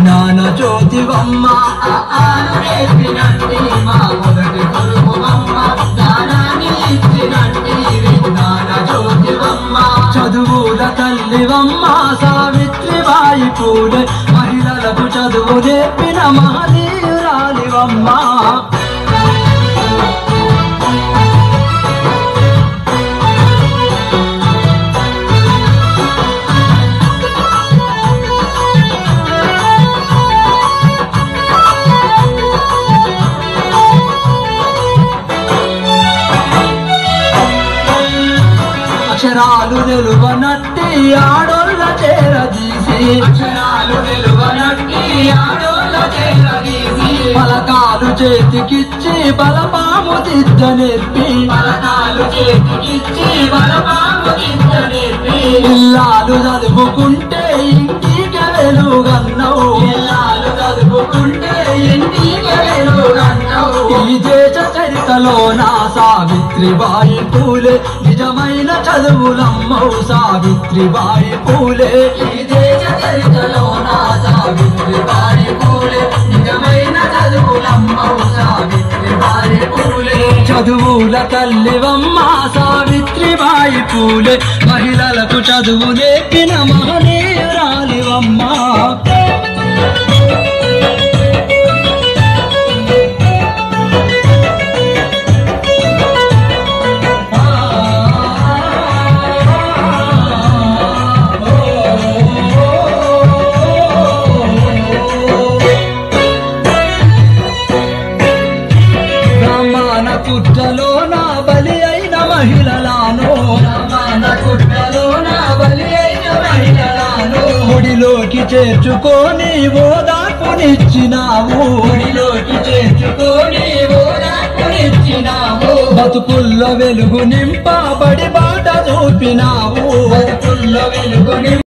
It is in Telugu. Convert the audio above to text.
జ్ఞాన జ్యోతివమ్మ ఆను నేర్పినట్టి మా మొదటి గురువమ్మ జ్ఞానాన్ని ఇచ్చినట్టి విజ్ఞాన జ్యోతివమ్మ చదువుల తల్లివమ్మ సావిత్రిబాయి పూలే మహిళలకు చదువు నేర్పిన మహనీయురాలివమ్మ అక్షరాలు నిలువనట్టి ఆడోళ్ళ చేరదీసి అక్షరాలు నిలువనట్టి ఆడోళ్ళ చేరదీసి పలకాలు చేతికిచ్చి బలపాము దిద్ద నేర్పి పలకాలు చేతికిచ్చి బలపాము దిద్ద నేర్పి ఇల్లాలు చదువుకుంటే ఇంటికి వెలుగన్నవు పిల్లాలు చదువుకుంటే ఇంటికి వెలుగన్నవు ఈ దేశ చరితలో నా సావిత్రిబాయి పూలే నిజమైన చదువులమ్మవు సావిత్రిబాయి పూలే ఈ దేశ చరిత్రలో నా సావిత్రిబాయి పూలే నిజమైన చదువులమ్మవు సావిత్రిబాయి పూలే చదువుల తల్లివమ్మ సావిత్రిబాయి పూలే మహిళలకు చదువు నేర్పిన మహనీయురాలివమ్మ బ్రహ్మాన కుట్రలో నా బలి అయిన మహిళలాను మన కుట్రలో నా బలి అయిన మహిళలను గుడిలోకి చేర్చుకొని ఓదార్పునిచ్చినావు గుడిలోకి చేర్చుకొని ఓదార్పునిచ్చినావు బతుకుల్లో వెలుగు నింపబడి బాట చూపినావు బతుకుల్లో వెలుగుని